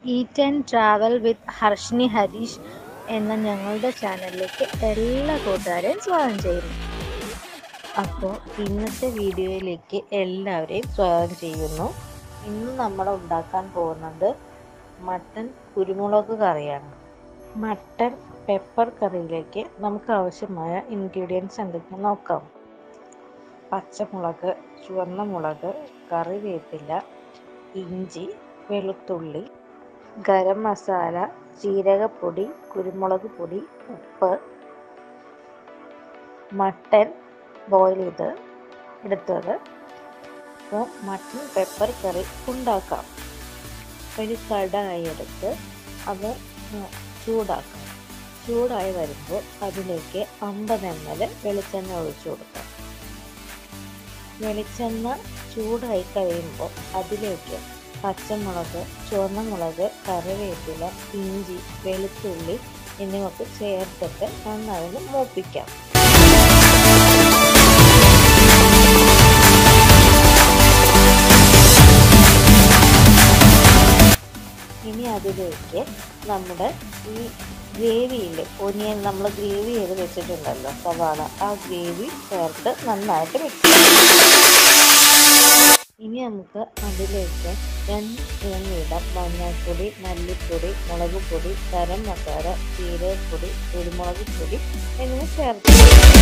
eat and travel with Harshini Harish എന്ന ഞങ്ങളുടെ ചാനലിലേക്ക് എല്ലാ കൂട്ടുകാരെയും സ്വാഗതം ചെയ്യുന്നു അപ്പോൾ ഇന്നത്തെ വീഡിയോയിലേക്ക് എല്ലാവരെയും സ്വാഗതം ചെയ്യുന്നു ഇന്ന് നമ്മൾ ഉണ്ടാക്കാൻ പോകുന്നത് മട്ടൻ കുരുമുളക് കറിയാണ് മട്ടൻ പെപ്പർ കറിയിലേക്ക് നമുക്ക് ആവശ്യമായ ഇൻഗ്രീഡിയൻസ് എന്തൊക്കെയാണെന്ന് നോക്കാം പച്ചമുളക് ചുവന്ന മുളക് കറിവേപ്പില ഇഞ്ചി വെളുത്തുള്ളി ഗരം മസാല ജീരകപ്പൊടി കുരുമുളക് പൊടി ഉപ്പ് മട്ടൻ ബോയിൽ ചെയ്ത് എടുത്തത് അപ്പോൾ മട്ടൻ പെപ്പർ കറി ഉണ്ടാക്കാം ഒരു കടായി എടുത്ത് അത് ചൂടാക്കാം ചൂടായി വരുമ്പോൾ അതിലേക്ക് അമ്പത് എം എൽ വെളിച്ചെണ്ണ ഒഴിച്ചു കൊടുക്കാം വെളിച്ചെണ്ണ ചൂടായി കഴിയുമ്പോൾ അതിലേക്ക് പച്ചമുളക് ചുവന്ന മുളക് കറിവേപ്പില ഇഞ്ചി വെളുത്തുള്ളി എന്നിവയൊക്കെ ചേർത്തിട്ട് നന്നായി മൂപ്പിക്കാം ഇനി അതിലേക്ക് നമ്മുടെ ഈ ഗ്രേവിയിൽ ഒനിയൻ നമ്മൾ ഗ്രേവി ചെയ്ത് വെച്ചിട്ടുണ്ടല്ലോ സവാള ആ ഗ്രേവി ചേർത്ത് നന്നായിട്ട് മിക്സ് ഇനി നമുക്ക് അതിലേക്ക് രണ്ട് സ്പൂൺ വീതം മഞ്ഞൾപ്പൊടി മല്ലിപ്പൊടി മുളക് പൊടി ഗരം മസാല ജീരകപ്പൊടി കുരുമുളക് പൊടി എന്നിവ ചേർത്ത്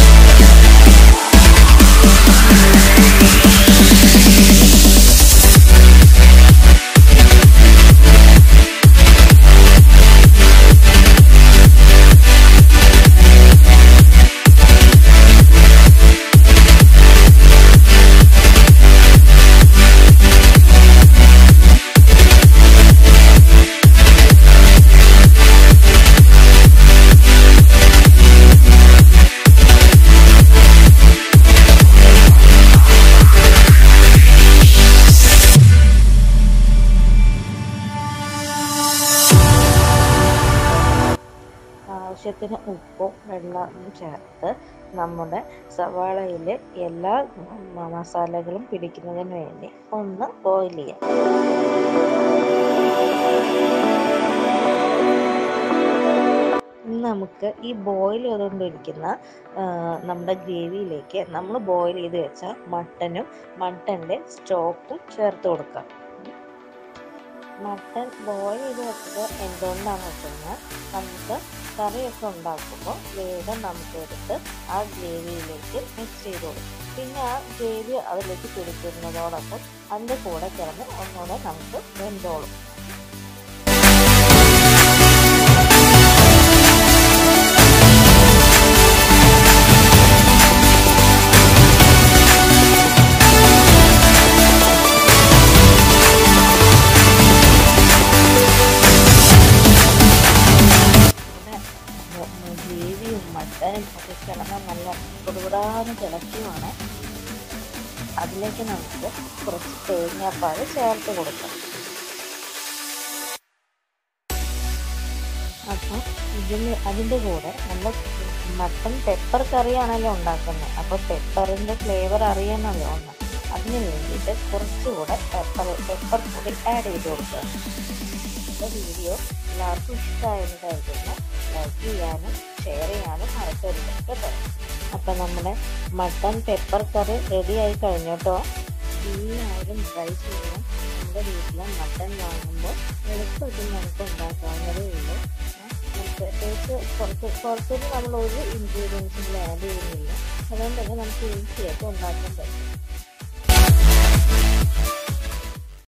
ആവശ്യത്തിന് ഉപ്പും വെള്ളവും ചേർത്ത് നമ്മുടെ സവാളയിൽ എല്ലാ മസാലകളും പിടിക്കുന്നതിന് വേണ്ടി ഒന്ന് ബോയിൽ ചെയ്യാം നമുക്ക് ഈ ബോയിൽ ചെയ്തുകൊണ്ടിരിക്കുന്ന നമ്മുടെ ഗ്രേവിയിലേക്ക് നമ്മൾ ബോയിൽ ചെയ്ത് വെച്ച മട്ടനും മട്ടൻ്റെ സ്റ്റോക്കും ചേർത്ത് കൊടുക്കാം മട്ടൻ ബോയിൽ ചെയ്ത് വെച്ചത് എന്തുകൊണ്ടാണെന്ന് വെച്ച് കഴിഞ്ഞാൽ നമുക്ക് കറിയൊക്കെ ഉണ്ടാക്കുമ്പോൾ വേഗം നമുക്ക് എടുത്ത് ആ ഗ്രേവിയിലേക്ക് മിക്സ് ചെയ്ത് കൊടുക്കും പിന്നെ ആ ഗ്രേവി അതിലേക്ക് പിടിക്കുന്നതോടൊപ്പം അതിൻ്റെ കൂടെ കിടന്ന് ഒന്നുകൂടെ നമുക്ക് വെന്തോളും ഗ്രേവിയും മട്ടനും ഒക്കെ കിടന്ന് നല്ല കൊടുകൂടാന്ന് തിളയ്ക്കുവാണ് അതിലേക്ക് നമുക്ക് കുറച്ച് തേങ്ങാപ്പാൽ ചേർത്ത് കൊടുക്കാം അപ്പം ഇതിന് അതിൻ്റെ കൂടെ നമ്മൾ മട്ടൻ പെപ്പർ കറിയാണല്ലോ ഉണ്ടാക്കുന്നത് അപ്പോൾ പെപ്പറിൻ്റെ ഫ്ലേവർ അറിയണമല്ലോ ഒന്ന് അതിന് വേണ്ടിയിട്ട് കുറച്ചുകൂടെ പെപ്പർ പെപ്പർ പൊടി ആഡ് ചെയ്ത് കൊടുക്കുക എൻ്റെ വീഡിയോ എല്ലാവർക്കും ഇഷ്ടമായെന്ന് കരുതുന്നു ലൈക്ക് ചെയ്യാനും ഷെയർ ചെയ്യാനും മറക്കരുത് കേട്ടോ അപ്പം നമ്മുടെ മട്ടൺ പെപ്പർ കറി റെഡി ആയി കഴിഞ്ഞു കേട്ടോ എല്ലാവരും ട്രൈ ചെയ്യണം നമ്മുടെ വീട്ടിൽ മട്ടൺ വാങ്ങുമ്പോൾ എളുപ്പത്തിൽ നമുക്ക് ഉണ്ടാക്കാവുന്നതേ ഉള്ളൂ പ്രത്യേകിച്ച് പുറത്ത് പുറത്തുനിന്ന് നമ്മൾ ഒരു ഇൻഗ്രീഡിയൻസും ആഡ് ചെയ്യുന്നില്ല അതുകൊണ്ട് തന്നെ നമുക്ക് ഈസിയായിട്ട് ഉണ്ടാക്കാൻ പറ്റും